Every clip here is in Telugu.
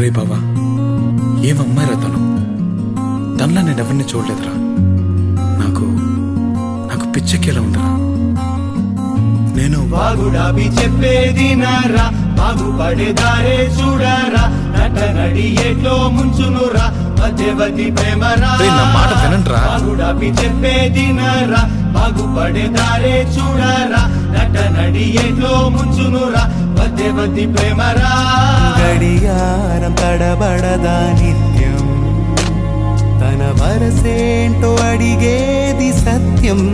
రే బావా ఏమమ్మాయిరా తను తనలా నేను ఎవరిని చూడలేదురా నాకు నాకు పిచ్చెక్కేలా ఉందిరా నేను బాగుడాబి చెప్పేది నారా బాగుపడేదారే చూడరా నట నడి ఎట్లో ముంచునురా మధ్యవతి ప్రేమరా రేయ్, నా మాట వినండ్రా. బాగుడాబి చెప్పేది నారా బాగుపడేదారే చూడరా నట నడి ఎట్లో ముంచునురా మధ్యవతి ప్రేమరా గడియారం తడబడదా నిత్యం తన వరసేంటో అడిగేది సత్యం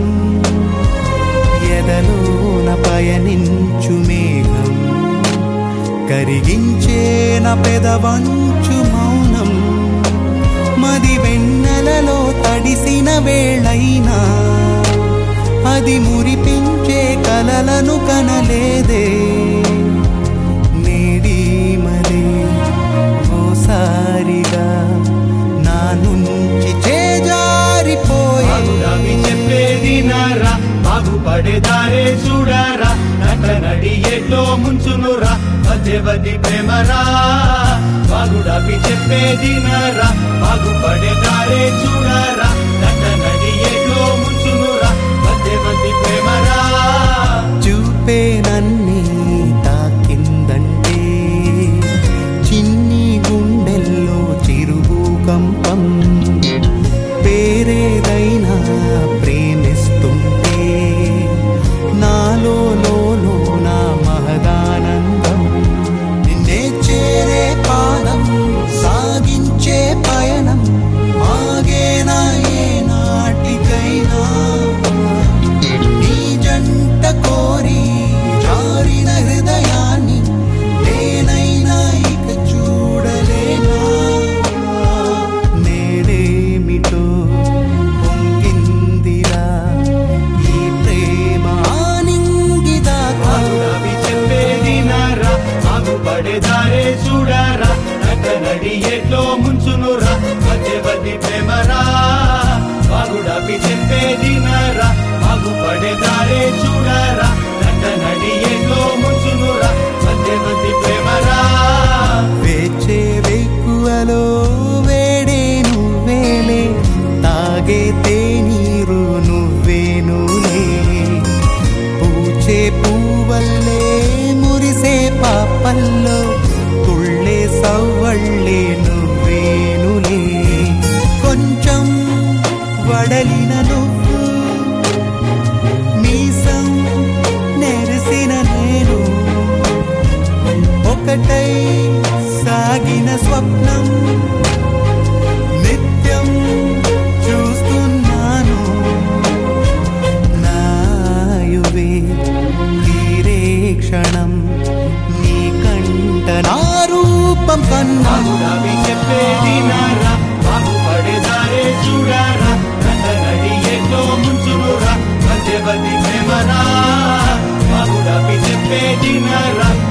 ఎదలోన పయనించు మేఘం కరిగించే నా పెదవంచు మౌనం మది వెన్నెలలో తడిసిన వేళైనా అది మురిపించే కలలను కనలేదే నేడి మరే ఓసారిగా నా నుంచి చేజారిపోయే బాగుడాబి చెప్పేది నారా బాగుపడేదారే చూడరా నట నడి ఎట్లో ముంచునురా మధ్యవతి ప్రేమరా బాగుడాబి చెప్పేది నారా బాగుపడేదారే చూడరా నట నడి ఎట్లో ముంచునురా మధ్యవతి ప్రేమరా చూపే నన్ని తాకిందంటే చిన్ని గుండెల్లో చిరుభూకంపం పేరేదైనా ప్రేమిస్తుంటే నాలో లోలో నా మహదానందం నిన్నే చేరే పాదం సాగించే పయనం ఆగేనా ఏ నాటికైనా నీ జంట కోరి జారిన హృదయాన్ని నేనైనా ఇక చూడలేనా నేడేమిటో పొంగిందిరా ఈ ప్రేమ ఆనింగిదాకా బాగుడాబి చెప్పేది నారా బాగుపడేదారే చూడరా నట నడి ఎట్లో ముంచునురా మధ్యవతి ప్రేమరా బాగుడాబి చెప్పేది నారా బాగుపడేదారే చూడరా నట నడి ఎట్లో ముంచునురా మధ్యవతి ప్రేమరా వేచే వెక్కువలో వేడే నువ్వేలే తాగే తేనీరు నువ్వేనులే పూచే పూవల్లే మురిసే పాపల్లో తుళ్ళే సవ్వళ్ళే నువ్వేనులే కొంచెం వడలిన నువ్వు మీసం నెరిసిన నేను ఒకటై సాగిన స్వప్నం నిత్యం చూస్తున్నాను నాయువే తీరే క్షణం నీ కంట నా రూపం కన్నా బాగుడాబి చెప్పేది నారా బాగుపడేదారే చూడరా నట నడి ఎట్లో ముంచునురా మధ్యవతి ప్రేమరా బాగుడాబి చెప్పేది నారా